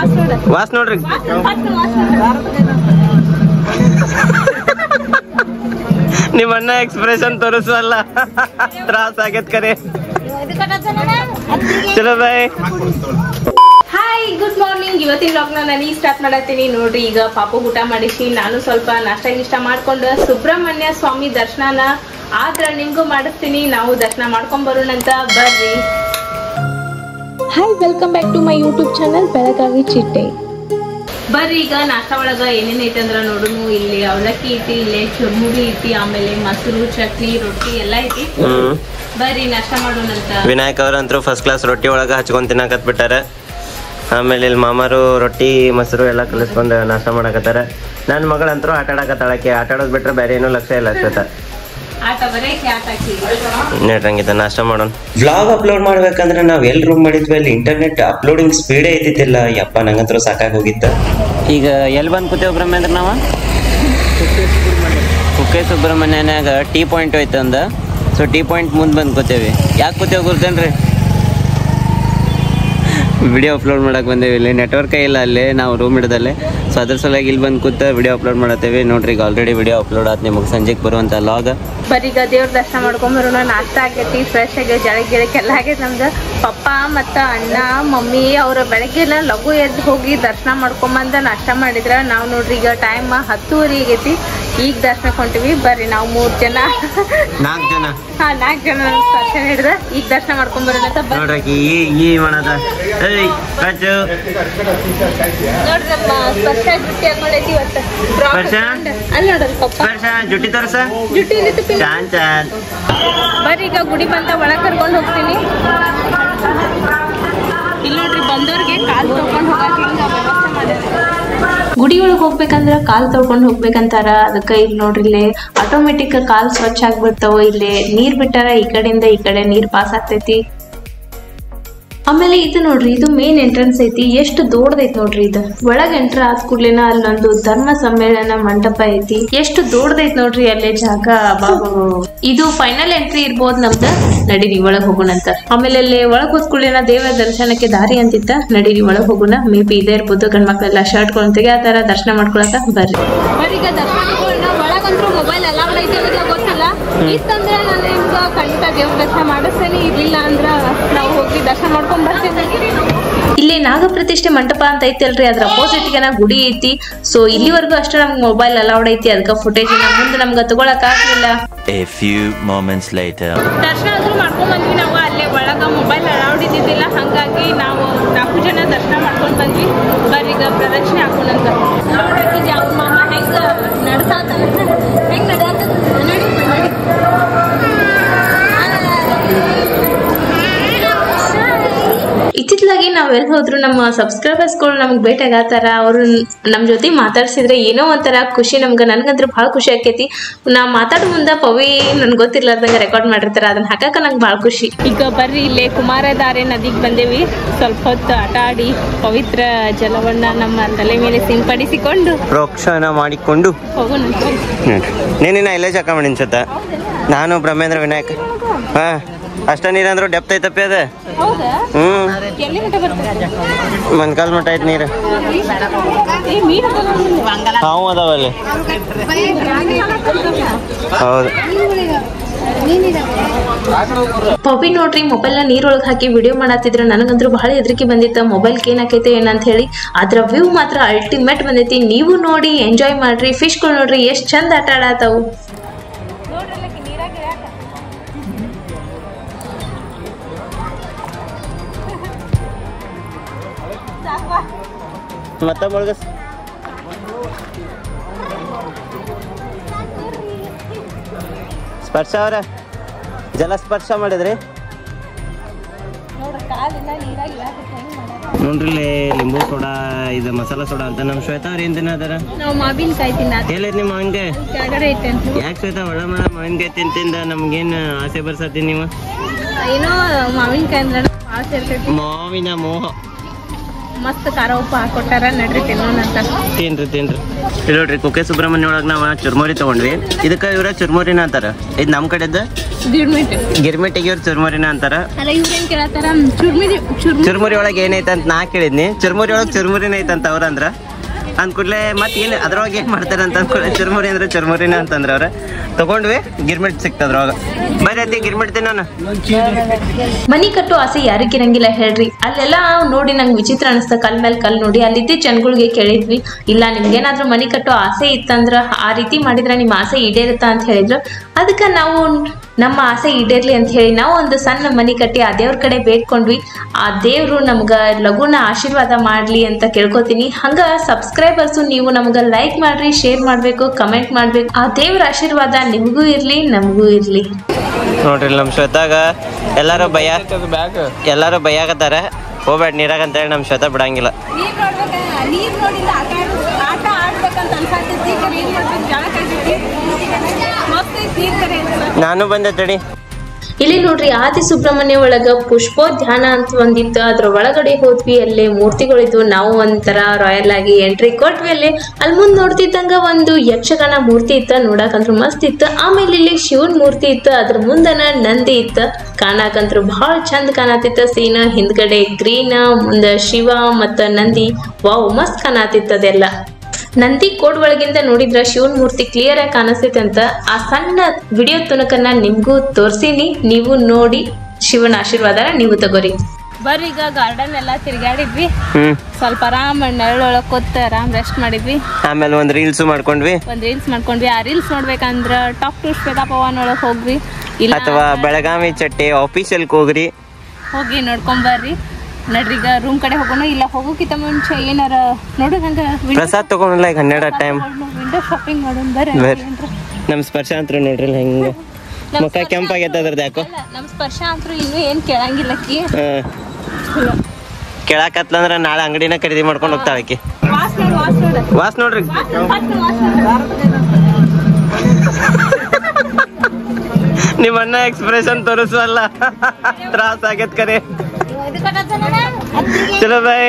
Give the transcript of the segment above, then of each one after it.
Was ನೋಡ was ನೋಡ್ರಿ first was ನೋಡ ನಿಮ್ಮ ಅಣ್ಣ ಎಕ್ಸ್ಪ್ರೆಷನ್ ತೋರಿಸಲ್ಲ ತ್ರಾಸ ಆಗೈತ್ ಕರೆ ಚಲೋ ಬಾಯ್ ಹಾಯ್ ಗುಡ್ ಮಾರ್ನಿಂಗ್ ಇವತ್ತಿನ ವ್ಲಾಗ್ನ ನಾನು ಈಗ ಸ್ಟಾರ್ಟ್ ಮಾಡತ್ತೀನಿ ನೋಡ್ರಿ ಈಗ ಪಾಪು ಊಟ ಮಾಡಿಸಿ ನಾನು ಸ್ವಲ್ಪ ನಾಷ್ಟ ಗಿಷ್ಟ ಮಾಡ್ಕೊಂಡು ಸುಬ್ರಹ್ಮಣ್ಯ ಸ್ವಾಮಿ ದರ್ಶನನ ಆದ್ರ ನಿಮ್ಗೂ ಮಾಡಿಸ್ತೀನಿ ನಾವು ದರ್ಶನ ಮಾಡ್ಕೊಂಡ್ ಬರೋಣಂತ ಬರ್ರಿ hi welcome back to my YouTube channel Belagavi Chitte ಬರ್ರಿ ಈಗ ನಾಷ್ಟ ಒಳಗ ಏನೇನ್ ಐತಿ ಅಂದ್ರ ನೋಡುನು ಇಲ್ಲಿ ಅವಲಕ್ಕಿ ಐತಿ ಇಲ್ಲಿ ಚುರ್ಮುರಿ ಐತಿ ಆಮೇಲೆ ಮೊಸರು ಚಟ್ನಿ ರೊಟ್ಟಿ ಎಲ್ಲ ಐತಿ ಹ್ಮ್ ಬರ್ರಿ ನಾಷ್ಟ ಮಾಡೋಣಂತ ವಿನಾಯಕ್ ಅವ್ರಂತರೂ ಫಸ್ಟ್ ಕ್ಲಾಸ್ ರೊಟ್ಟಿ ಒಳಗ ಹಚ್ಕೊಂಡ್ ತಿನ್ನಕತ್ ಬಿಟ್ಟಾರ ಆಮೇಲೆ ಇಲ್ಲಿ ಮಾಮಾರು ರೊಟ್ಟಿ ಮೊಸರು ಎಲ್ಲ ಕಲಿಸ್ಕೊಂಡು ನಾಷ್ಟ ಮಾಡಕತ್ತಾರ ನನ್ನ ಮಗಳಂತರೂ ಆಟ ಆಡಕತ್ತಾಳಕ್ಕೆ ಆಟ ಆಡೋದ್ ಬಿಟ್ರೆ ಬೇರೆ ಏನೂ ಲಕ್ಷ್ಯ ಇಲ್ಲ ಅಷ್ಟೊತ್ತ ಆಟ ಬರೇ ಕ್ಯಾಟ್ ಹಾಕಿ ನೆಟ್ರಂಗಿತ ನಾಷ್ಟ ಮಾಡೋಣ ವ್ಲಾಗ್ ಅಪ್ಲೋಡ್ ಮಾಡ್ಬೇಕಂದ್ರೆ ನಾವ್ ಎಲ್ ರೂಮ್ ಮಾಡಿದ್ವಿ ಅಲ್ಲಿ ಇಂಟರ್ನೆಟ್ ಅಪ್ಲೋಡಿಂಗ್ ಸ್ಪೀಡೇ ಇದ್ದಿದ್ದಿಲ್ಲ ಯಪ್ಪ ನಂಗಂತರೂ ಸಾಕಾಗಿ ಹೋಗಿತ್ತ ಈಗ ಎಲ್ಲಿ ಬಂದ್ ಕೂತೇವ್ ಬ್ರಹ್ಮೇಂದ್ರ ನಾವ ಕುಕ್ಕೆ ಸುಬ್ರಹ್ಮಣ್ಯನಾಗ ಟೀ ಪಾಯಿಂಟ್ ಹೋಯ್ತು ಅಂದ ಸೊ ಟೀ ಪಾಯಿಂಟ್ ಮುಂದೆ ಬಂದು ಕೂತೇವಿ ಯಾಕೆ ಕೂತೇವ್ ಗುರ್ತೇನ್ರಿ ವಿಡಿಯೋ ಅಪ್ಲೋಡ್ ಮಾಡಕ್ ಬಂದೇವಿ ಇಲ್ಲಿ ನೆಟ್ವರ್ಕೇ ಇಲ್ಲ ಅಲ್ಲಿ ನಾವು ರೂಮ್ ಹಿಡ್ದಲ್ಲೇ ಸೊ ಅದ್ರ ಸಲುವಾಗಿ ಇಲ್ಲಿ ಬಂದು ಕೂತ ವಿಡಿಯೋ ಅಪ್ಲೋಡ್ ಮಾಡತ್ತೇವೆ ನೋಡ್ರಿ ಈಗ ಆಲ್ರೆಡಿ ವಿಡಿಯೋ ಅಪ್ಲೋಡ್ ಆತ್ ನಿಮಗೆ ಸಂಜೆಗೆ ಬರುವಂಥ ಲಾಗ್ ಬರೀ ಈಗ ದೇವ್ರ ದರ್ಶನ ಮಾಡ್ಕೊಂಡ್ ಬರೋಣ ನಾಷ್ಟ ಆಗೈತಿ ಫ್ರೆಶ್ ಆಗಿ ಜಳಗ್ ಗಿಳಕ್ ಎಲ್ಲ ಆಗೈತಿ ನಮ್ದು ಪಪ್ಪ ಮತ್ತ ಅಣ್ಣ ಮಮ್ಮಿ ಅವ್ರ ಬೆಳಗ್ಗೆಲ್ಲ ಲಘು ಎದ್ದು ಹೋಗಿ ದರ್ಶನ ಮಾಡ್ಕೊಂಬಂದ ನಾಷ್ಟ ಮಾಡಿದ್ರ ನಾವು ನೋಡ್ರಿ ಈಗ ಟೈಮ್ ಹತ್ತುವರೆ ಆಗೈತಿ ಈಗ ದರ್ಶನಕ್ಕೆ ಹೊಂಟಿವಿ ಬರ್ರಿ ನಾವು ಮೂರ್ ಜನ ನಾಲ್ಕು ಜನ ಹಾ ನಾಲ್ಕು ಜನ ದರ್ಶನ ಹಿಡ್ದ ಈಗ ದರ್ಶನ ಮಾಡ್ಕೊಂಡ್ ಬರೋಣ ಅಂತ ಬರ್ರಿ ನೋಡ್ರಿ ಈ ಈ ಮಾಡದ ಏಯ್ ರಾಜು ನೋಡ್ರಿ ನಮ್ಮ ಸ್ಪರ್ಶ ಜುಟ್ಟಿ ಹಾಕೊಂಡೈತಿ ಇವತ್ತು ಸ್ಪರ್ಶ? ಅಲ್ಲಿ ನೋಡ್ರಿ ಪಪ್ಪ ಸ್ಪರ್ಶ ಜುಟ್ಟಿ ತೋರ್ಸ ಜುಟ್ಟಿ ಇಲ್ಲಿ ತುಪ್ಪಿ ಚಾನ್ ಚಾನ್ ಬರ್ರಿ ಈಗ ಗುಡಿ ಬಂತ ಒಳಗ್ ಕರ್ಕೊಂಡು ಹೋಗ್ತೀನಿ ಇಲ್ಲಿ ನೋಡ್ರಿ ಬಂದವ್ರಿಗೆ ಕಾಲ್ ತೊಳ್ಕೊಂಡು ಹೋಗಕ್ಕೆ ಹಿಂಗ ವ್ಯವಸ್ಥೆ ಮಾಡ್ಯಾರ ಗುಡಿ ಒಳಗೆ ಹೋಗ್ಬೇಕಂದ್ರ ಕಾಲ್ ತೊಳ್ಕೊಂಡು ಹೋಗ್ಬೇಕಂತಾರ ಅದಕ್ಕೆ ಇಲ್ಲಿ ನೋಡ್ರಿ ಇಲ್ಲಿ ಆಟೋಮೆಟಿಕ್ ಕಾಲ್ ಸ್ವಚ್ಛ ಆಗ್ಬಿಡ್ತಾವ ಇಲ್ಲಿ ನೀರ್ ಬಿಟ್ಟಾರ ಈ ಕಡೆಯಿಂದ ಈ ಕಡೆ ನೀರ್ ಪಾಸ್ ಆಗ್ತೈತಿ ಆಮೇಲೆ ಇದು ನೋಡ್ರಿ ಇದು ಮೇನ್ ಎಂಟ್ರೆನ್ಸ್ ಐತಿ ಎಷ್ಟು ದೊಡ್ಡದೈತಿ ನೋಡ್ರಿ ಇದು ಒಳಗ್ ಎಂಟ್ರ್ ಆದ ಕೂಡ್ಲೇನ ಅಲ್ಲೊಂದು ಧರ್ಮ ಸಮ್ಮೇಳನ ಮಂಟಪ ಐತಿ ಎಷ್ಟು ದೊಡ್ಡದೈತಿ ನೋಡ್ರಿ ಅಲ್ಲೇ ಜಾಗ ಬಾಬಾ ಇದು ಫೈನಲ್ ಎಂಟ್ರಿ ಇರ್ಬೋದು ನಮ್ದ ನಡೀರಿ ಒಳಗ್ ಹೋಗೋಣಂತ ಆಮೇಲೆ ಅಲ್ಲಿ ಒಳಗ್ ಹೋದ್ ಕೂಡ್ಲೇನ ದೇವರ ದರ್ಶನಕ್ಕೆ ದಾರಿ ಅಂತಿತ್ತ ನಡೀರಿ ಒಳಗ್ ಹೋಗೋಣ ಮೇ ಬಿ ಇದೇ ಇರ್ಬೋದು ಗಂಡ್ ಮಕ್ಳೆಲ್ಲ ಶರ್ಟ್ಗಳನ್ನ ತೆಗಿತಾರ ದರ್ಶನ ಮಾಡ್ಕೊಳಕ ಬರ್ರಿ ಈಗ ದರ್ಶನ ಒಳಗಂತ್ರು ಮೊಬೈಲ್ ಅಲೌಡ್ ಐತಿ ಅನ್ನೋದು ಗೊತ್ತಿಲ್ಲ ಇತ್ತಂದ್ರೆ ನಾನು ನಿಮ್ಗೆ ಖಂಡಿತ ದೇವ್ರ ದರ್ಶನ ಮಾಡಿಸ್ತೇನೆ ಇರ್ಲಿಲ್ಲ ಅಂದ್ರ ನಾವು ಹೋಗಿ ದರ್ಶನ ಮಾಡ್ಕೊಂಡ್ ಬರ್ತೀನಿ ಇಲ್ಲಿ ನಾಗಪ್ರತಿಷ್ಠೆ ಮಂಟಪ ಅಂತ ಐತಲ್ರಿ ಅದ್ರ ಅಪೋಸಿಟ್ ಗೆ ಗುಡಿ ಐತಿ ಸೊ ಇಲ್ಲಿವರೆಗೂ ಅಷ್ಟೇ ನಮ್ಗೆ ಮೊಬೈಲ್ ಅಲೌಡ್ ಐತಿ ಅದಕ್ಕೆ ಫುಟೇಜ್ ಮುಂದೆ ನಮ್ಗೆ ತಗೊಳಕ್ ಆಗ್ಲಿಲ್ಲ A few moments later. ದರ್ಶನ ಆದ್ರೂ ಮಾಡ್ಕೊಂಡ್ ಬಂದ್ವಿ ನಾವು ಅಲ್ಲೇ ಒಳಗ ಮೊಬೈಲ್ ಅಲೌಡ್ ಇದ್ದಿದ್ದಿಲ್ಲ ಹಂಗಾಗಿ ನಾವು ನಾಲ್ಕು ಜನ ದರ್ಶನ ಮಾಡ್ಕೊಂಡ್ ಬಂದ್ವಿ ಬರ್ರಿ ಈಗ ಪ್ರದಕ್ಷಿಣೆ ಹಾಕೊಂಡಂತ ನೋಡ್ರಿ ಅವ್ರ ಮಾಮ ಹೆಂಗ ನಡ್ಸಾತ ಹೆಂಗ್ ನಡ್ಯಾತ ನಡಿ ನಡಿ ಇತ್ತಿತ್ಲಾಗಿ ನಾವ್ ಎಲ್ಲಿ ಹೋದ್ರು ನಮ್ಮ ಸಬ್ಸ್ಕ್ರೈಬರ್ಸ್ಗಳು ನಮ್ಗೆ ಭೇಟಿಯಾಗತ್ತಾರ ಅವರು ನಮ್ಮ ಜೊತೆ ಮಾತಾಡ್ಸಿದ್ರೆ ಏನೋ ಒಂಥರ ಖುಷಿ ನಮ್ಗೆ ನನ್ಗಂದ್ರೆ ಭಾಳ ಖುಷಿ ಆಕೈತಿ ನಾ ಮಾತಾಡೋ ಮುಂದೆ ಪವಿ ನನ್ಗೆ ಗೊತ್ತಿರ್ಲಾರ್ದಂಗೆ ರೆಕಾರ್ಡ್ ಮಾಡಿರ್ತಾರ ಅದನ್ನ ಹಾಕಕ್ಕ ನಂಗೆ ಭಾಳ ಖುಷಿ ಈಗ ಬರ್ರಿ ಇಲ್ಲೇ ಕುಮಾರಧಾರೆ ನದಿಗೆ ಬಂದೇವಿ ಸ್ವಲ್ಪ ಹೊತ್ತು ಆಟ ಆಡಿ ಪವಿತ್ರ ಜಲವನ್ನ ನಮ್ಮ ತಲೆ ಮೇಲೆ ಸಿಂಪಡಿಸಿಕೊಂಡು ಪ್ರೋಕ್ಷಣ ಮಾಡಿಕೊಂಡು ಹೋಗೋಣ ನೀನಿನ ಇಲ್ಲೇ ಜಾಕ ಮಾಡಿ ಅನ್ಸತ್ತ ನಾನು ಬ್ರಹ್ಮೇಂದ್ರ ವಿನಾಯಕ್ ಹಾ ಅಷ್ಟ ನೀರಂದ್ರು ಡೆಪ್ತ್ ಐತಪ್ಪಿ ಅದ ಹೌದಾ ಹ್ಮ್ ಎಲ್ಲಿ ಮಟ್ಟ ಬರ್ತದೆ ಮನ್ಕಾಲ್ ಮಟ್ಟ ಐತ್ ನೀರು ಏ ಮೀನು ಹಾವು ಅದಾವಲ್ಲಿ ಹೌದು ಪವಿ ನೋಡ್ರಿ ಮೊಬೈಲ್ ನ ನೀರೊಳಗೆ ಹಾಕಿ ವಿಡಿಯೋ ಮಾಡತ್ತಿದ್ರ ನನಗಂತೂ ಬಹಳ ಹೆದರಿಕೆ ಬಂದಿತ್ತ ಮೊಬೈಲ್ ಏನಾಕೈತೆ ಏನಂತ ಹೇಳಿ ಅದ್ರ ವ್ಯೂ ಮಾತ್ರ ಅಲ್ಟಿಮೇಟ್ ಬಂದೈತಿ ನೀವು ನೋಡಿ ಎಂಜಾಯ್ ಮಾಡ್ರಿ ಫಿಶ್ಗಳು ನೋಡ್ರಿ ಎಷ್ಟ್ ಚಂದ ಆಟ ಆಡತಾವು ಮತ್ತ ಮುಳುಗಸ್ ಸ್ಪರ್ಶ ಅವ್ರ ಜಲಸ್ಪರ್ಶ ಮಾಡಿದ್ರಿ ನೋಡ್ರಿ ಇಲ್ಲಿ ಲಿಂಬು ಸೋಡಾ ಇದು ಮಸಾಲ ಸೋಡಾ ಅಂತ ನಮ್ಮ ಶ್ವೇತಾ ಅವ್ರ ಏನ್ ತಿನ್ನದಾರ ನಾವು ಮಾವಿನಕಾಯಿ ತಿನ್ನ ಹೇಳಿರಿ ನಿಮ್ಮ ಮಾವಿನಕಾಯಿ ಕೆಳಗಡೆ ಐತೆ ಅಂತ ಯಾಕೆ ಶ್ವೇತಾ ಒಳ ಮಳ ಮಾವಿನಕಾಯಿ ತಿಂತಿಂದ ನಮ್ಗೇನ್ ಆಸೆ ಬರ್ಸತ್ತಿ ನೀವು ಏನೋ ಮಾವಿನಕಾಯಿ ಅಂದ್ರೆ ಭಾಳ ಸೇರ್ತೈತಿ ಮಾವಿನ ಮೋಹ ಮಸ್ತ್ ಖಾರ ಉಪ್ಪು ಹಾಕೊಟ್ಟಾರ ನಡ್ರಿ ತಿನ್ನೋಣ ಅಂತ ತಿನ್ರಿ ತಿನ್ರಿ ಇಲ್ಲಿ ನೋಡ್ರಿ ಕುಕ್ಕೆ ಸುಬ್ರಹ್ಮಣ್ಯ ಒಳಗೆ ನಾವು ಚುರ್ಮುರಿ ತಗೊಂಡ್ವಿ ಇದಕ್ಕೆ ಇವ್ರ ಚುರ್ಮುರಿನ ಅಂತಾರ ಇದು ನಮ್ಮ ಕಡೆದ ಗಿರ್ಮಿಟ್ ಗಿರ್ಮಿಟ್ಟಿಗೆ ಇವ್ರು ಚುರ್ಮುರಿನ ಅಂತಾರ ಅಲ್ಲ ಇವ್ರೇನ್ ಕೇಳತ್ತಾರ ಚುರ್ಮಿ ಚುರ್ಮಿ ಚುರ್ಮುರಿ ಒಳಗೆ ಏನೈತೆ ಅಂತ ನಾ ಕೇಳಿದ್ನಿ ಚುರ್ಮುರಿ ಒಳಗೆ ಚುರ್ಮುರಿನ ಐತಂತ ಅವ್ರಂದ್ರ ಅಂದ್ ಕೂಡ್ಲೆ ಮತ್ತೆ ಏನು ಅದ್ರೊಳಗೆ ಏನು ಮಾಡ್ತಾರೆ ಅಂತ ಅಂದ್ಕೊಳ್ಳಿ ಚುರ್ಮುರಿ ಅಂದ್ರೆ ಚುರ್ಮುರಿನ ಅಂತಂದ್ರ ಅವ್ರ ತಗೊಂಡ್ವಿ ಗಿರ್ಮಿಟ್ ಸಿಕ್ತದ್ರೊಳಗ ಬರೀ ಅತಿ ಗಿರ್ಮಿಟ್ ತಿನ್ನೋಣ ಮನಿ ಕಟ್ಟೋ ಆಸೆ ಯಾರಿಗಿರಂಗಿಲ್ಲ ಹೇಳ್ರಿ ಅಲ್ಲೆಲ್ಲ ನೋಡಿ ನಂಗೆ ವಿಚಿತ್ರ ಅನಿಸ್ತ ಕಲ್ ಮೇಲೆ ಕಲ್ ನೋಡಿ ಅಲ್ಲಿದ್ದ ಜನಗಳಿಗೆ ಕೇಳಿದ್ವಿ ಇಲ್ಲ ನಿಮ್ಗೇನಾದ್ರೂ ಮನಿ ಕಟ್ಟೋ ಆಸೆ ಇತ್ತಂದ್ರ ಆ ರೀತಿ ಮಾಡಿದ್ರೆ ನಿಮ್ಮ ಆಸೆ ಈಡೇರುತ್ತಾ ಅಂತ ಹೇಳಿದ್ರು ಅದಕ್ಕೆ ನಾವು ನಮ್ಮ ಆಸೆ ಈಡೇರ್ಲಿ ಅಂತ ಹೇಳಿ ನಾವು ಒಂದು ಸಣ್ಣ ಮನಿ ಕಟ್ಟಿ ಆ ದೇವ್ರ ಕಡೆ ಬೇಡ್ಕೊಂಡ್ವಿ ಆ ದೇವ್ರು ನಮ್ಗ ಲಘುನ ಆಶೀರ್ವಾದ ಮಾಡ್ಲಿ ಅಂತ ಕೇಳ್ಕೊತೀನಿ ಹಂಗ ಸಬ್ಸ್ಕ್ರೈಬರ್ಸು ನೀವು ನಮ್ಗ ಲೈಕ್ ಮಾಡ್ರಿ ಶೇರ್ ಮಾಡ್ಬೇಕು ಕಮೆಂಟ್ ಮಾಡ್ಬೇಕು ಆ ದೇವ್ರ ಆಶೀರ್ವಾದ ನಿಮಗೂ ಇರ್ಲಿ ನಮಗೂ ಇರ್ಲಿ ನೋಡ್ರಿ ನಮ್ಮ ಶ್ವೇತಾಗ ಎಲ್ಲಾರು ಭಯ ಎಲ್ಲಾರು ಭಯಾಗತ್ತಾರ ಹೋಗ್ಬೇಡ ನೀರಾಗ ಅಂತೇಳಿ ನಮ್ಮ ಶ್ವೇತಾ ಬಿಡಂಗಿಲ್ಲ ನೀರ್ ನೋಡ್ಬೇಕ ನೀರ್ ನೋಡಿಲ್ಲ ಆಟ ಆಡ್- ಆಟ ಆಡ್ಬೇಕಂತ ಅನ್ಸಾತೈತಿ ಕರೆ ಏನ್ ಮಾಡ್ಬೇಕು ಜಾಳ ಕಾಯ್ತೈತಿ ಮಸ್ತ್ ಐತಿ ನೀರ್ ಕರೆ ಅನ್ಸಲ್ಲ. ನಾನು ಬಂದೆ ತಡಿ ಇಲ್ಲಿ ನೋಡ್ರಿ ಆದಿ ಸುಬ್ರಹ್ಮಣ್ಯ ಒಳಗ ಪುಷ್ಪೋದ್ಯಾನ ಅಂತ ಒಂದಿತ್ತು ಅದ್ರ ಒಳಗಡೆ ಹೋದ್ವಿ ಅಲ್ಲಿ ಮೂರ್ತಿಗಳಿದ್ವು ನಾವು ಒಂಥರ ರಾಯಲ್ ಆಗಿ ಎಂಟ್ರಿ ಕೊಟ್ವಿ ಅಲ್ಲಿ ಅಲ್ಲಿ ಮುಂದ್ ನೋಡ್ತಿದ್ದಂಗ ಒಂದು ಯಕ್ಷಗಾನ ಮೂರ್ತಿ ಇತ್ತ ನೋಡಕಂತ್ರು ಮಸ್ತ್ ಇತ್ತು ಆಮೇಲೆ ಇಲ್ಲಿ ಶಿವನ್ ಮೂರ್ತಿ ಇತ್ತು ಅದ್ರ ಮುಂದನ ನಂದಿ ಇತ್ತ ಕಾಣಕಂತ್ರು ಬಹಳ ಚಂದ ಕಾಣತಿತ್ತ ಸೀನ ಹಿಂದ್ಗಡೆ ಗ್ರೀನ್ ಮುಂದ ಶಿವ ಮತ್ತ ನಂದಿ ವಾವ್ ಮಸ್ತ್ ಕಾಣತಿತ್ತು ಅದೆಲ್ಲ ನಂದಿ ಕೋಡ್ ಒಳಗಿಂದ ನೋಡಿದ್ರ ಶಿವನ್ ಮೂರ್ತಿ ಕ್ಲಿಯರ್ ಆಗಿ ಕಾಣಿಸ್ತೈತೆ ಅಂತ ಆ ಸಣ್ಣ ವಿಡಿಯೋ ತುಣಕನ್ನ ನಿಮ್ಗೂ ತೋರ್ಸಿನಿ ನೀವು ನೋಡಿ ಶಿವನ ಆಶೀರ್ವಾದ ನೀವು ತಗೋರಿ ಬರ್ರಿ ಈಗ ಗಾರ್ಡನ್ ಎಲ್ಲ ತಿರ್ಗಾಡಿದ್ವಿ ಹ್ಮ್ ಸ್ವಲ್ಪ ಆರಾಮ್ ನೆರಳೊಳಗ್ ಕೂತ್ ಆರಾಮ್ ರೆಸ್ಟ್ ಮಾಡಿದ್ವಿ ಆಮೇಲೆ ಒಂದು ರೀಲ್ಸ್ ಮಾಡ್ಕೊಂಡ್ವಿ ಒಂದ್ ರೀಲ್ಸ್ ಮಾಡ್ಕೊಂಡ್ವಿ ಆ ರೀಲ್ಸ್ ನೋಡ್ಬೇಕಂದ್ರ ಟಾಕ್ ಟು ಶ್ವೇತಾ ಪವನ್ ಒಳಗ್ ಹೋಗ್ವಿ ಇಲ್ಲ ಅಥವಾ ಬೆಳಗಾವಿ ಚಟ್ಟೆ ಆಫೀಸಲ್ಗೆ ಹೋಗ್ರಿ ಹೋಗಿ ನೋಡ್ಕೊಂಡ್ ಬರ್ರಿ ನಡ್ರಿ ಈಗ ರೂಮ್ ಕಡೆ ಹೋಗೋಣ ಇಲ್ಲ ಹೋಗೋಕ್ಕಿಂತ ಮುಂಚೆ ಏನಾರ ನೋಡು ಹಂಗ ಪ್ರಸಾದ್ ತಗೊಂಡಿಲ್ಲ ಈಗ ಹನ್ನೆರಡು ಟೈಮ್ ವಿಂಡೋ ಶಾಪಿಂಗ್ ಮಾಡೋಣ ಬರ್ರಿ ಬರ್ರಿ ನಮ್ಮ ಸ್ಪರ್ಶ ಅಂತೂ ನೋಡ್ರಿ ಹೆಂಗೆ ಮುಖ ಕೆಂಪಾಗೈತೆ ಅದ್ರದ್ದು ಯಾಕೋ ಅಲ್ಲ, ನಮ್ ಸ್ಪರ್ಶ ಅಂತೂ ಇನ್ನೂ ಏನ್ ಕೇಳಂಗಿಲ್ಲ ಆಕಿ ಹಾಂ ಕೇಳಾಕತ್ಲಂದ್ರ ನಾಳೆ ಅಂಗಡಿನ ಖರೀದಿ ಮಾಡ್ಕೊಂಡು ಹೋಗ್ತಾಳೆ ಆಕಿ ವಾಸ್ ನೋಡು ವಾಸ್ ನೋಡು ವಾಸ್ ನೋಡ್ರಿ ಫಸ್ಟ್ ವಾಸ್ ನೋಡು ನಿಮ್ಮ ಅಣ್ಣ ಎಕ್ಸ್ಪ್ರೆಷನ್ ತೋರಿಸುವಲ್ಲ ತ್ರಾಸ ಆಗೈತ್ ಕರೆ ಚಲೋ ಬಾಯ್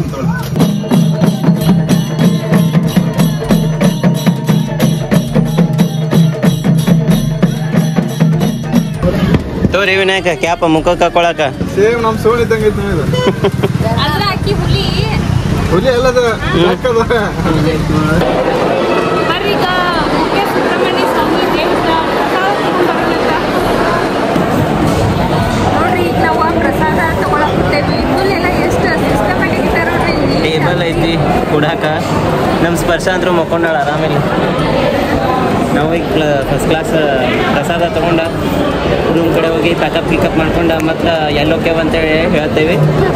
ತೋರಿ ವಿನಾಯಕ ಕ್ಯಾಪ ಮುಖಕ್ಕೆ ಹಾಕೊಳಕ ಸೇಮ್ ನಮ್ ಸೋಲ್ ಇದ್ದಂಗೆ ಐತಿ ನೋಡಿ ಇದು. ಅದ್ರ ಅಕ್ಕಿ ಹುಲಿ ಹುಲಿ ಅಲ್ಲದ ಅಕ್ಕದ ಬರ್ರಿ ಈಗ ಮುಖ್ಯ ಸುಬ್ರಹ್ಮಣ್ಯ ಸ್ವಾಮಿ ದೇವರ ನೋಡ್ರಿ ಈಗ ನಾವು ಪ್ರಸಾದ ತಗೊಳಕ್ ಹೋಗ್ತೇವಿ ಫುಲ್ ಎಲ್ಲ ಎಷ್ಟು ಸಿಸ್ಟಮ್ಯಾಟಿಕ್ ಇಟ್ಟಾರ ನೋಡ್ರಿ ಇಲ್ಲಿ. ಟೇಬಲ್ ಐತಿ ಕುಡಾಕ ನಮ್ಮ ಸ್ಪರ್ಶ ಅಂತೂ ಮಕ್ಕೊಂಡಾಳ ಆರಾಮಿಲ್ಲ ನಾವು ಈಗ ಫಸ್ಟ್ ಕ್ಲಾಸ್ ಪ್ರಸಾದ ತಗೊಂಡ ರೂಮ್ ಕಡೆ ಹೋಗಿ ಪ್ಯಾಕಪ್ ಪಿಕಪ್ ಮಾಡ್ಕೊಂಡ ಮತ್ತು ಎಲ್ಲೋಕೆ ಅಂತೇಳಿ ಹೇಳ್ತೇವೆ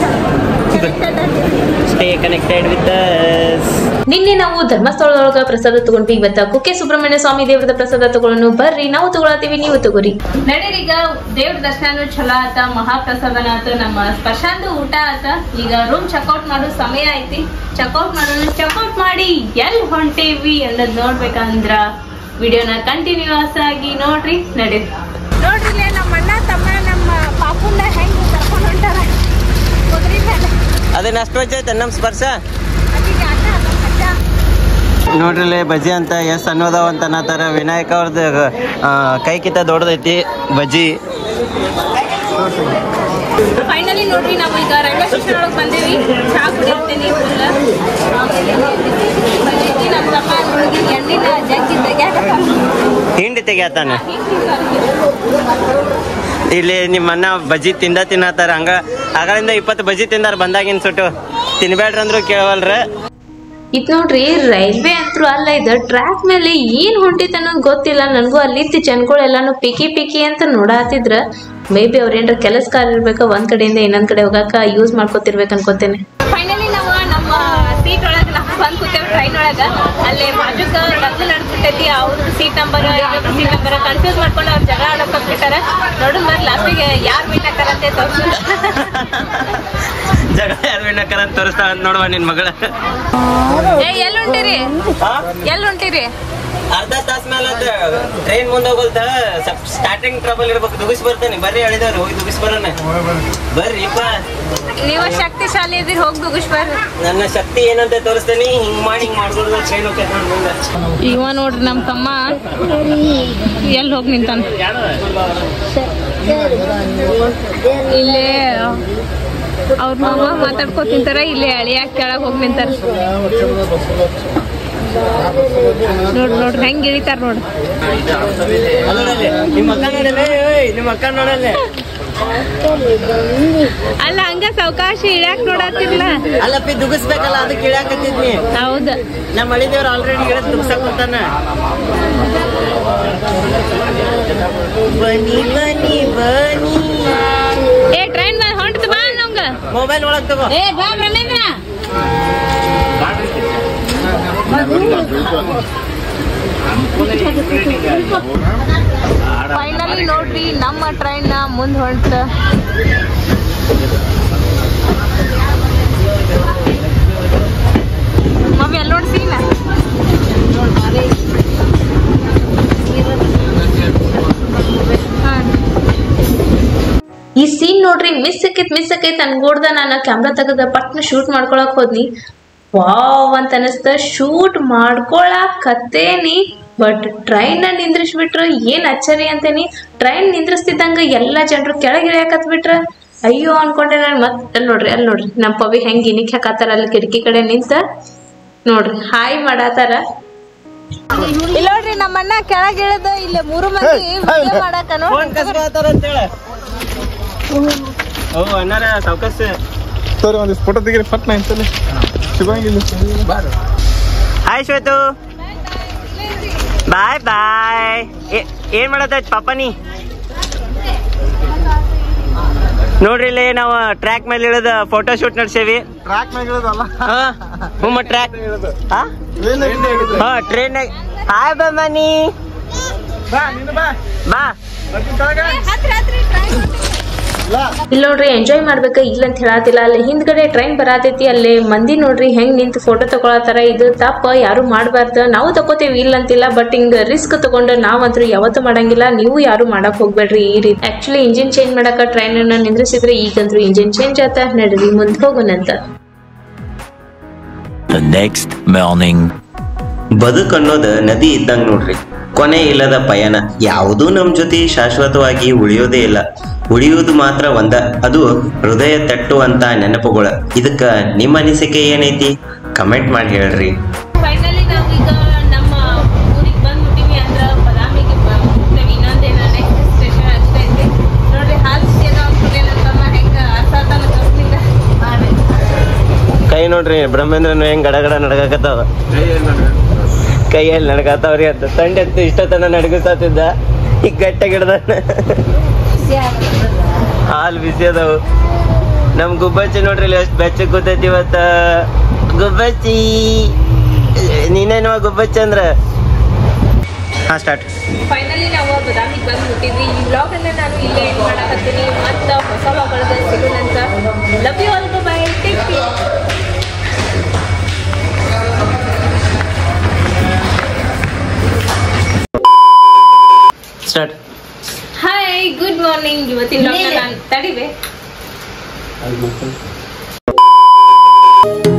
ಸ್ಟೇ ಕನೆಕ್ಟೆಡ್ ವಿತ್ ನಿನ್ನೆ ನಾವು ಧರ್ಮಸ್ಥಳದೊಳಗ ಪ್ರಸಾದ ತಗೊಂಡ್ವಿ ಇವತ್ತ ಕುಕ್ಕೆ ಸುಬ್ರಹ್ಮಣ್ಯ ಸ್ವಾಮಿ ದೇವರದ ಪ್ರಸಾದ ತಗೊಳ್ಳೋಣ ಬರ್ರಿ ನಾವು ತಗೊಳತೀವಿ ನೀವು ತಗೋರಿ ನಡೀರಿ ಈಗ ದೇವ್ರ ದರ್ಶನ ಚಲೋ ಆತ ಮಹಾಪ್ರಸಾದನ ಆತ ನಮ್ಮ ಸ್ಪರ್ಶಾಂದು ಊಟ ಆತ ಈಗ ರೂಮ್ ಚೆಕ್ಔಟ್ ಮಾಡೋ ಸಮಯ ಐತಿ ಚೆಕ್ಔಟ್ ಮಾಡೋಣ ಚೆಕ್ಔಟ್ ಮಾಡಿ ಎಲ್ ಹೊಂಟೇವಿ ಅನ್ನೋದ್ ನೋಡ್ಬೇಕಂದ್ರ ವಿಡಿಯೋನ ಕಂಟಿನ್ಯೂಸ್ ಆಗಿ ನೋಡ್ರಿ ನಡೀರಿ ನೋಡ್ರಿ ಇಲ್ಲೇ ನಮ್ಮ ಅಣ್ಣ ತಮ್ಮ ನಮ್ಮ ಪಾಪುನ ಹೆಂಗ್ ಕರ್ಕೊಂಡು ಹೊಂಟಾರ ಕುದುರೆ ಮೇಲೆ ಅದನ್ನ ಅಷ್ಟು ವಜ್ಜೆ ನಮ್ಮ ಸ್ಪರ್ಶ ಅದಕ್ಕೆ ಅಣ್ಣ ನಮ್ಮ ಅಜ್ಜ ನೋಡ್ರಿಲೆ ಬಜ್ಜಿ ಅಂತ ಎಸ್ ಅನ್ನೋದವ ಅಂತ ಅನ್ನತಾರ ವಿನಾಯಕ ಅವ್ರದ್ದು ಕೈಕಿತ ದೊಡ್ಡದೈತಿ ಬಜ್ಜಿ ಫೈನಲಿ ನೋಡ್ರಿ ನಾವು ಈಗ ರೈಲ್ವೆ ಸ್ಟೇಷನ್ ಒಳಗೆ ಬಂದೇವಿ ಚಾ ಕುಡಿಯುತ್ತೇನೆ ಫುಲ್ ಆಮೇಲೆ ಬಂದೈತಿ ನಮ್ಮ ತಮ್ಮ ಅದ್ರೊಳಗೆ ಎಣ್ಣಿನ ಜಗ್ಗಿ ತೆಗ್ಯಾಕ ಹಿಂಡಿ ತೆಗ್ಯಾತಾನ ಇಲ್ಲಿ ನಿಮ್ಮ ಅಣ್ಣ ಬಜ್ಜಿ ತಿಂದ ತಿನ್ನತ್ತಾರ ಹಂಗ ಆಗಳಿಂದ ಇಪ್ಪತ್ತು ಬಜ್ಜಿ ತಿಂದಾರ ಬಂದಾಗಿನ ಸುಟ್ಟು ತಿನ್ಬೇಡ್ರಿ ಅಂದ್ರು ಕೇಳವಲ್ರ ಇದು ನೋಡ್ರಿ ರೈಲ್ವೆ ಅಂತೂ ಅಲ್ಲ ಇದು ಟ್ರ್ಯಾಕ್ ಮೇಲೆ ಏನ್ ಹೊಂಟಿತ್ ಅನ್ನೋದು ಗೊತ್ತಿಲ್ಲ ನನಗೂ ಅಲ್ಲಿದ್ದ ಜನಗಳೆಲ್ಲಾನು ಪಿಕಿ ಪಿಕಿ ಅಂತ ನೋಡಾತಿದ್ರ ಮೇ ಬಿ ಅವ್ರೇನ್ರ ಕೆಲಸ ಕಾಲ ಇರ್ಬೇಕ ಒಂದ್ ಕಡೆಯಿಂದ ಇನ್ನೊಂದ್ ಕಡೆ ಹೋಗಾಕ ಯೂಸ್ ಮಾಡ್ಕೊತಿರ್ಬೇಕು ಅನ್ಕೋತೇನೆ ಫೈನಲಿ ನಾವು ನಮ್ಮ ಸೀಟ್ ಒಳಗ ನಾವು ಬಂದ್ ಕೂತೇವೆ ಟ್ರೈನ್ ಒಳಗ ಅಲ್ಲಿ ಬಾಜುಕ ಡಬ್ಬು ನಡ್ಬಿಟ್ಟೈತಿ ಅವ್ರ ಸೀಟ್ ನಂಬರ್ ಇನ್ನೊಬ್ರ ಸೀಟ್ ನಂಬರ್ ಕನ್ಫ್ಯೂಸ್ ಮಾಡ್ಕೊಂಡು ಅವ್ರ ಜಗಳ ಆಡಕ್ ಹೋಗ್ಬಿಟ್ಟಾರ ನೋಡು ಬರ್ರಿ ಲಾಸ್ಟಿಗೆ ಯಾರು ವಿನ್ ಆಗ್ತಾರಂತೆ ತೋರ್ಸು ಜಗಳ ಯಾರು ವಿನ್ನಕರ ಅಂತ ತೋರಿಸ್ತಾಳ ಅಂತ ನೋಡುವ ನಿನ್ ಮಗಳ ಏ ಎಲ್ಲಿ ಹೊಂಟಿರಿ ಎಲ್ಲಿ ಹೊಂಟಿರಿ ಅರ್ಧ ತಾಸ್ ಮೇಲೆ ಟ್ರೈನ್ ಮುಂದೆ ಹೋಗಲ್ತ ಸ್ವಲ್ಪ ಸ್ಟಾರ್ಟಿಂಗ್ ಟ್ರಬಲ್ ಇರ್ಬೇಕು ದುಗಿಸ್ ಬರ್ತೇನೆ ಬರ್ರಿ ಹೇಳಿದವ್ರು ಹೋಗಿ ದುಗಿಸ್ ಬರೋಣ ಬರ್ರಿಪ್ಪ ನೀವು ಶಕ್ತಿಶಾಲಿ ಇದ್ದೀರಿ ಹೋಗಿ ದುಗುಶ್ ಬರ್ರಿ ನನ್ನ ಶಕ್ತಿ ಏನಂತ ತೋರಿಸ್ತೇನೆ ಹಿಂಗ್ ಮಾಡಿ ಹಿಂಗ್ ಮಾಡ್ಕೊಂಡು ಟ್ರೈನ್ ಹೋಗ್ತೈತೆ ನೋಡಿ ಮುಂದೆ ಇವ ನೋಡ್ರಿ ನಮ್ಮ ತಮ್ಮ ಎಲ್ಲಿ ಹೋಗಿ ನಿಂತಾನ ಇಲ್ಲೇ ಅವ್ರ ಮಾವ ಮಾತಾಡ್ಕೊತ ನಿಂತಾರ ಇಲ್ಲೇ ಅಳಿಯಾಕ ಕೆಳಗ್ ಹೋಗಿ ನಿಂತಾರ ನೋಡ್ರಿ ನೋಡ್ರಿ ಹೆಂಗ್ ಇಳಿತಾರ ನೋಡ್ರಿ ಅಲ್ಲಲ್ಲಿ ನಿಮ್ಮ ಅಕ್ಕ ನೋಡಲ್ಲ ಏಯ್, ನಿಮ್ಮ ಅಕ್ಕ ನೋಡಲ್ಲ ಅಲ್ಲ ಹಂಗ ಸಾವಕಾಶ ಇಳ್ಯಾಕ ನೋಡತ್ತಿರ್ಲ ಅಲ್ಲಪ್ಪಿ ದುಗಿಸ್ಬೇಕಲ್ಲ ಅದಕ್ಕೆ ಇಳ್ಯಾಕತ್ತಿದ್ನಿ ಹೌದ ನಮ್ಮ ಮಳಿದೇವ್ರು ಆಲ್ರೆಡಿ ಗಿಡ ದುಗ್ಸಕ್ ಕುಂತಾನ ಬನ್ನಿ ಬನ್ನಿ ಬನ್ನಿ ಏ ಟ್ರೈನ್ ಹೊಂಟದ ಬಾ ನಮ್ಗ ಮೊಬೈಲ್ ಒಳಗ್ ತಗೋ ಏ ಬಾ ಬ್ರಹ್ಮೇಂದ್ರ ಫೈನಲಿ ನೋಡ್ರಿ ನಮ್ಮ ಟ್ರೈನ್ ಮುಂದ್ ಹೊಂಟ ಮಮ್ಮಿ ಅಲ್ಲಿ ನೋಡಿ ಸೀನ ಈ ಸೀನ್ ನೋಡ್ರಿ ಮಿಸ್ ಆಕೈತ್ ಮಿಸ್ ಆಕೈತ್ ಅನ್ಗೋಡ್ದ ನಾನು ಕ್ಯಾಮ್ರಾ ತೆಗದ ಪಟ್ನ ಶೂಟ್ ಮಾಡ್ಕೊಳಕ್ ಹೋದ್ನಿ ವಾವ್ ಅಂತ ಅನಿಸ್ತ ಶೂಟ್ ಮಾಡ್ಕೊಳಕತ್ತೇನಿ ಬಟ್ ಟ್ರೈನ್ ನಿಂದ್ರಿಸ್ಬಿಟ್ರ ಏನ್ ಅಚ್ಚರಿ ಅಂತೇನಿ ಟ್ರೈನ್ ನಿಂದ್ರಿಸ್ತಿದ್ದಂಗ ಎಲ್ಲಾ ಜನರು ಕೆಳಗೆ ಇಳಿಯಾಕತ್ ಬಿಟ್ರ ಅಯ್ಯೋ ಅನ್ಕೊಂಡೆ ನಾನು ಮತ್ ಅಲ್ಲಿ ನೋಡ್ರಿ ಅಲ್ಲಿ ನೋಡ್ರಿ ನಮ್ಮ ಪವಿ ಹೆಂಗ್ ಇನಿಕ್ ಹಾಕತ್ತಾರ ಅಲ್ಲಿ ಕಿಟಕಿ ಕಡೆ ನಿಂತ ನೋಡ್ರಿ ಹಾಯ್ ಮಾಡಾತಾರ ಇಲ್ಲ ನೋಡ್ರಿ ನಮ್ಮ ಅಣ್ಣ ಕೆಳಗೆ ಇಳಿದ ಇಲ್ಲಿ ಮೂರು ಮಂದಿ ವಿಡಿಯೋ ಮಾಡಾಕ ಫೋನ್ ಕಸ್ಕೊತಾರ ಅಂತೇಳ ಓ ಅಣ್ಣಾರ ಸಾವ್ಕಾಸ್ ಸರಿ ಒಂದಿಷ್ಟು ಫೋಟೋ ತೆಗೀರಿ ಪಟ್ನ ಇಂತಲ್ಲಿ ಶಿವಂಗಿಲ್ಲ ಹಾಯ್ ಶ್ವೇತು ಬಾಯ್ ಬಾಯ್ ಏನ್ ಮಾಡತ್ತ ಪಾಪನಿ ನೋಡ್ರಿ ಇಲ್ಲಿ ನಾವು ಟ್ರ್ಯಾಕ್ ಮೇಲೆ ಇಳಿದ ಫೋಟೋ ಶೂಟ್ ನಡ್ಸೇವಿ ಟ್ರ್ಯಾಕ್ ಮ್ಯಾಗ ಇರೋದಲ್ಲ ಹಾ ಹುಮ್ಮ ಟ್ರ್ಯಾಕ್ ಹಾ ಟ್ರೈನ್ ಹಾ ಟ್ರೈನ್ ಹಾಯ್ ಬಮ್ಮನಿ ಬಾ ನೀನು ಬಾ ಬಾ ಬರ್ತೀನಿ ಕೆಳಗೆ. ಇಲ್ಲಿ ನೋಡ್ರಿ ಎಂಜಾಯ್ ಮಾಡ್ಬೇಕ ಇಲ್ಲ ಅಂತ ಹೇಳತ್ತಿಲ್ಲ ಅಲ್ಲಿ ಹಿಂದ್ಗಡೆ ಟ್ರೈನ್ ಬರಾತೈತಿ ಅಲ್ಲಿ ಮಂದಿ ನೋಡ್ರಿ ಹೆಂಗ್ ನಿಂತು ಫೋಟೋ ತಗೊಳತಾರ ಇದು ತಪ್ಪ ಯಾರು ಮಾಡಬಾರ್ದು ನಾವು ತಗೋತೇವಿ ಇಲ್ಲ ಅಂತಿಲ್ಲ ಬಟ್ ಹಿಂಗ್ ರಿಸ್ಕ್ ತಗೊಂಡು ನಾವಂತ್ರು ಯಾವತ್ತೂ ಮಾಡಂಗಿಲ್ಲ ನೀವು ಯಾರು ಮಾಡಕ್ ಹೋಗ್ಬೇಡ್ರಿ ಈ ರೀತಿ ಆಕ್ಚುಲಿ ಇಂಜಿನ್ ಚೇಂಜ್ ಮಾಡಕ ಟ್ರೈನ್ ಅನ್ನ ನಿಂದ್ರಿಸಿದ್ರೆ ಈಗಂತ್ರು ಇಂಜಿನ್ ಚೇಂಜ್ ಆತ ನಡ್ರಿ ಮುಂದೆ ಹೋಗೋಣಂತ The next morning. ಬದುಕು ಅನ್ನೋದು ನದಿ ಇದ್ದಂಗ್ ನೋಡ್ರಿ ಕೊನೆ ಇಲ್ಲದ ಪಯಣ ಯಾವುದೂ ನಮ್ ಜೊತೆ ಶಾಶ್ವತವಾಗಿ ಉಳಿಯೋದೇ ಇಲ್ಲ ಉಳಿಯುವುದು ಮಾತ್ರ ಒಂದ ಅದು ಹೃದಯ ತಟ್ಟುವಂತ ನೆನಪುಗಳ ಇದಕ್ಕ ನಿಮ್ಮ ಅನಿಸಿಕೆ ಏನೈತಿ ಕಮೆಂಟ್ ಮಾಡಿ ಹೇಳ್ರಿ ಫೈನಲಿ ನಾವು ಈಗ ನಮ್ಮ ಊರಿಗೆ ಬಂದ್ಬಿಟ್ಟಿವಿ ಅಂದ್ರೆ ಬದಾಮಿಗೆ ಹೋಗ್ತೇವೆ ಇನ್ನೊಂದೇನ ನೆಕ್ಸ್ಟ್ ಸ್ಟೇಷನ್ ಅಷ್ಟೇ ಐತಿ ನೋಡ್ರಿ ಹಾಲ್ ಏನೋ ಕುಡಿಯೋಣ ಹೆಂಗ ಅರ್ಥ ತೋರಿಸ್ಲಿಲ್ಲ ಕೈ ನೋಡ್ರಿ ಬ್ರಹ್ಮೇಂದ್ರನು ಹೆಂಗ್ ಗಡಗಡ ನಡ್ಕಾಕತ್ತಾವ ಕೈಯಲ್ಲಿ ನಡ್ಕಾತಾವ್ರಿ ಅಂತ ತಂಡ ಎತ್ತು ಇಷ್ಟತನ ನಡ್ಗಿಸ್ತಿದ್ದ ಈಗ ಗಟ್ಟಗಿಡ್ದ ಹಾಲು ಬಿಸಿ ಅದಾವು ನಮ್ ಗುಬ್ಬಚ್ಚಿ ನೋಡ್ರಿ ಇಲ್ಲಿ ಎಷ್ಟು ಬೆಚ್ಚ ಕೂತೈತಿ ಇವತ್ತ ಗುಬ್ಬಚ್ಚಿ ನೀನೇನವ ಗುಬ್ಬಚ್ಚಿ ಅಂದ್ರ ಹಾ ಸ್ಟಾರ್ಟ್ ಫೈನಲಿ ನಾವು ಬದಾಮಿಗೆ ಬಂದ್ಬಿಟ್ಟಿದ್ವಿ ಈ ವ್ಲಾಗ್ ಅನ್ನ ನಾನು ಇಲ್ಲೇ ಎಂಡ್ ಮಾಡಕತ್ತೀನಿ ಮತ್ತೆ ಹೊಸ ವ್ಲಾಗ್ಗಳಲ್ಲಿ ಸಿಗೋಣಂತ love you all bye take start hi good morning ಇವತ್ತಿನ vlog ನ ನಾನು ತಡಿವೆ